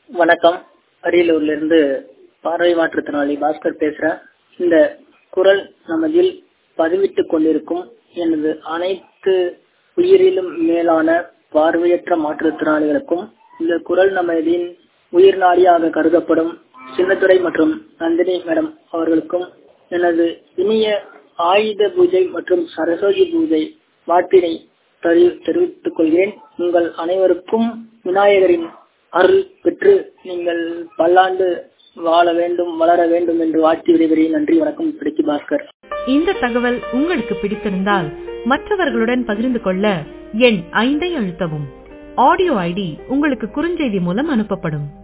வணக்கம் அரியலூர்ல இருந்து பார்வை மாற்றுத்திறனாளி பாஸ்கர் பேசுறேன் இந்த குரல் நமதில் பதிவிட்டுக் கொண்டிருக்கும் எனது அனைத்து உயிரிலும் மேலான பார்வையற்ற மாற்றுத்திறனாளிகளுக்கும் இந்த குரல் நமதின் உயிர் நாடியாக கருதப்படும் சின்னத்துரை மற்றும் நந்தினி மேடம் அவர்களுக்கும் எனது இனிய ஆயுத பூஜை மற்றும் சரஸ்வதி பூஜை வாழ்த்தினை தெரிவித்துக் கொள்கிறேன் உங்கள் அனைவருக்கும் விநாயகரின் அருள் பெற்று நீங்கள் பல்லாண்டு வாழ வேண்டும் வளர வேண்டும் என்று வாழ்த்தி விடைபெறுகிறேன் நன்றி வணக்கம் பிடிக்கு பாஸ்கர் இந்த தகவல் உங்களுக்கு பிடித்திருந்தால் மற்றவர்களுடன் பகிர்ந்து கொள்ள எண் ஐந்தை அழுத்தவும் ஆடியோ ஐடி உங்களுக்கு குறுஞ்செய்தி மூலம் அனுப்பப்படும்